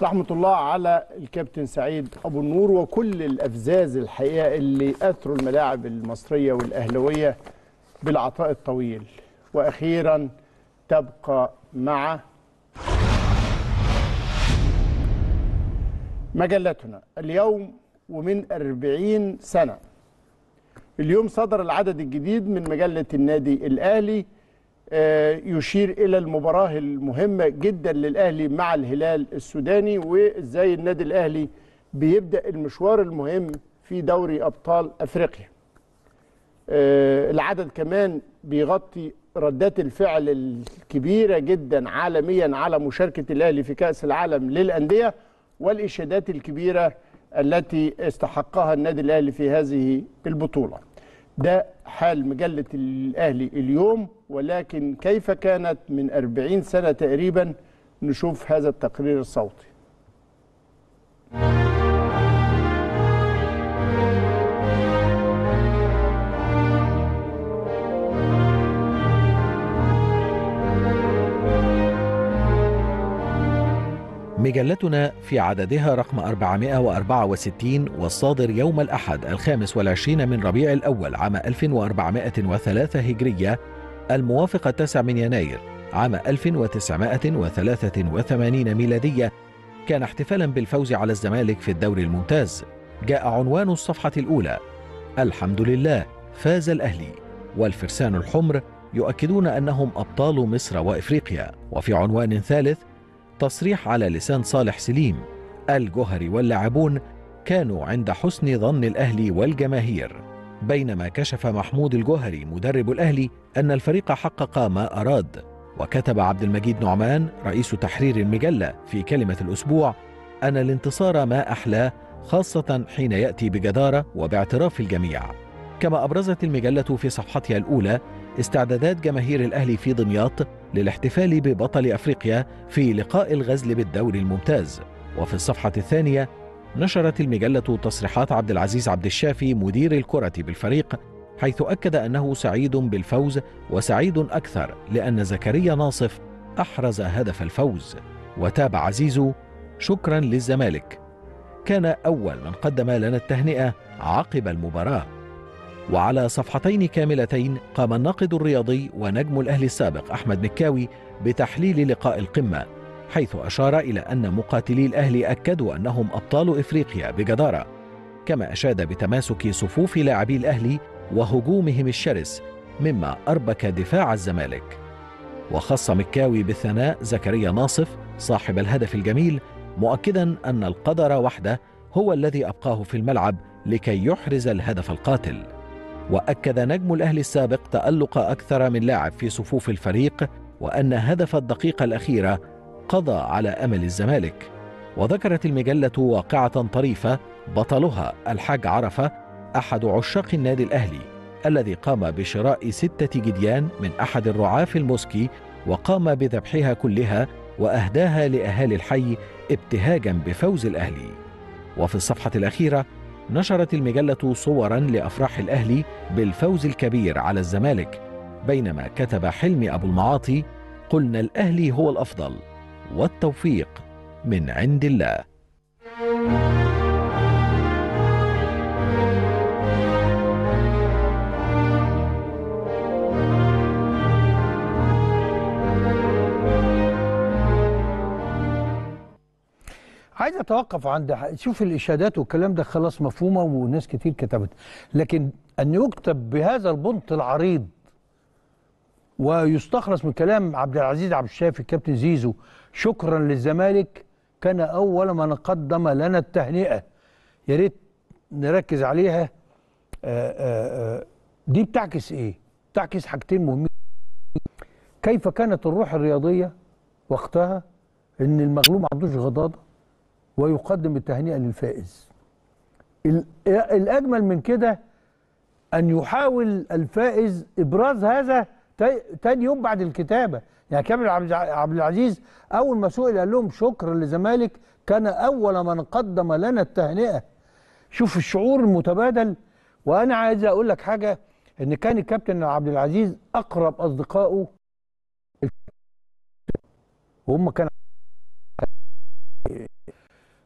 رحمة الله على الكابتن سعيد أبو النور وكل الأفزاز الحقيقة اللي أثروا الملاعب المصرية والأهلوية بالعطاء الطويل وأخيرا تبقى مع مجلتنا اليوم ومن أربعين سنة اليوم صدر العدد الجديد من مجلة النادي الأهلي آه، يشير إلى المباراة المهمة جدا للأهلي مع الهلال السوداني وإزاي النادي الأهلي بيبدأ المشوار المهم في دوري أبطال أفريقيا آه، العدد كمان بيغطي ردات الفعل الكبيرة جدا عالميا على مشاركة الأهلي في كأس العالم للأندية والإشادات الكبيرة التي استحقها النادي الأهلي في هذه البطولة ده حال مجلة الأهلي اليوم ولكن كيف كانت من أربعين سنة تقريبا نشوف هذا التقرير الصوتي مجلتنا في عددها رقم 464 والصادر يوم الأحد الخامس والعشرين من ربيع الأول عام 1403 هجرية الموافق التاسع من يناير عام 1983 ميلادية كان احتفالا بالفوز على الزمالك في الدوري الممتاز جاء عنوان الصفحة الأولى الحمد لله فاز الأهلي والفرسان الحمر يؤكدون أنهم أبطال مصر وإفريقيا وفي عنوان ثالث تصريح على لسان صالح سليم الجهري واللاعبون كانوا عند حسن ظن الأهلي والجماهير بينما كشف محمود الجوهري مدرب الأهلي أن الفريق حقق ما أراد وكتب عبد المجيد نعمان رئيس تحرير المجلة في كلمة الأسبوع أن الانتصار ما أحلاه خاصة حين يأتي بجدارة وباعتراف الجميع كما أبرزت المجلة في صفحتها الأولى استعدادات جماهير الأهلي في دمياط للاحتفال ببطل أفريقيا في لقاء الغزل بالدوري الممتاز وفي الصفحة الثانية نشرت المجلة تصريحات عبد العزيز عبد الشافي مدير الكرة بالفريق حيث أكد أنه سعيد بالفوز وسعيد أكثر لأن زكريا ناصف أحرز هدف الفوز وتابع عزيزو شكرا للزمالك كان أول من قدم لنا التهنئة عقب المباراة وعلى صفحتين كاملتين قام الناقد الرياضي ونجم الأهلي السابق أحمد مكاوي بتحليل لقاء القمة حيث أشار إلى أن مقاتلي الأهلي أكدوا أنهم أبطال إفريقيا بجدارة كما أشاد بتماسك صفوف لاعبي الأهلي وهجومهم الشرس مما أربك دفاع الزمالك وخص مكاوي بالثناء زكريا ناصف صاحب الهدف الجميل مؤكدا أن القدر وحده هو الذي أبقاه في الملعب لكي يحرز الهدف القاتل واكد نجم الاهلي السابق تالق اكثر من لاعب في صفوف الفريق وان هدف الدقيقه الاخيره قضى على امل الزمالك وذكرت المجله واقعه طريفه بطلها الحاج عرفه احد عشاق النادي الاهلي الذي قام بشراء سته جديان من احد الرعاه في الموسكي وقام بذبحها كلها واهداها لاهالي الحي ابتهاجا بفوز الاهلي وفي الصفحه الاخيره نشرت المجلة صورا لأفراح الأهلي بالفوز الكبير على الزمالك بينما كتب حلمي أبو المعاطي قلنا الأهلي هو الأفضل والتوفيق من عند الله عايز اتوقف عند ح- شوف الاشادات والكلام ده خلاص مفهومه وناس كتير كتبت لكن ان يكتب بهذا البنط العريض ويستخلص من كلام عبد العزيز عبد الشافي كابتن زيزو شكرا للزمالك كان اول من قدم لنا التهنئه يا ريت نركز عليها آآ آآ دي بتعكس ايه؟ بتعكس حاجتين مهمين كيف كانت الروح الرياضيه وقتها ان المغلوب ما عندوش غضاضه ويقدم التهنئه للفائز ال- الاجمل من كده ان يحاول الفائز ابراز هذا تا- تاني يوم بعد الكتابه يعني كامل عبد الع- عبد العزيز اول ما سئل قال لهم شكرا للزمالك كان اول من قدم لنا التهنئه شوف الشعور المتبادل وانا عايز اقول لك حاجه ان كان الكابتن عبد العزيز اقرب اصدقائه وهم كان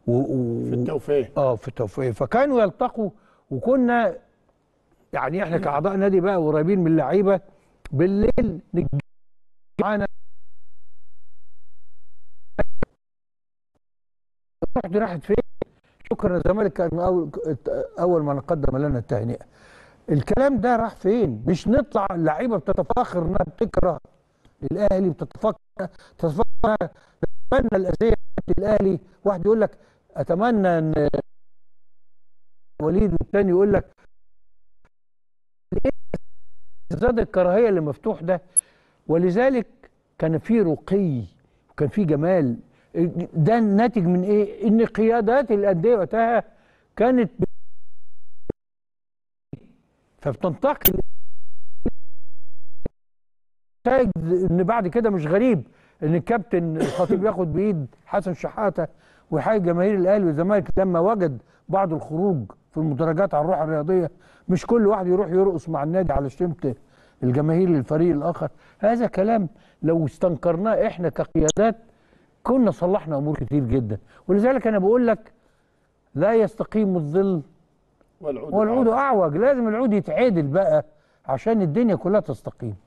و... و... في التوفيق اه في التوفيق فكانوا يلتقوا وكنا يعني احنا كاعضاء نادي بقى قريبين من اللعيبه بالليل نتج- معانا رحت دي راحت فين؟ شكرا الزمالك كان اول اول ما قدم لنا التهنئه. الكلام ده راح فين؟ مش نطلع اللعيبه بتتفاخر انها بتكره الاهلي بتتفاخر تتفاخر تتمنى الاذيه بتاعت الاهلي واحد يقول لك اتمنى ان وليد والتاني يقول لك زاد الكراهيه اللي مفتوح ده ولذلك كان في رقي وكان في جمال ده ناتج من ايه؟ ان قيادات الانديه وقتها كانت ب- فبتنتقل نتائج ان بعد كده مش غريب ان الكابتن الخطيب ياخد بايد حسن شحاته ويحيي جماهير الاهلي والزمالك لما وجد بعض الخروج في المدرجات على الروح الرياضيه مش كل واحد يروح يرقص مع النادي على شتيمه الجماهير للفريق الاخر هذا كلام لو استنكرناه احنا كقيادات كنا صلحنا امور كتير جدا ولذلك انا بقول لك لا يستقيم الظل والعود والعود العود. اعوج لازم العود يتعدل بقى عشان الدنيا كلها تستقيم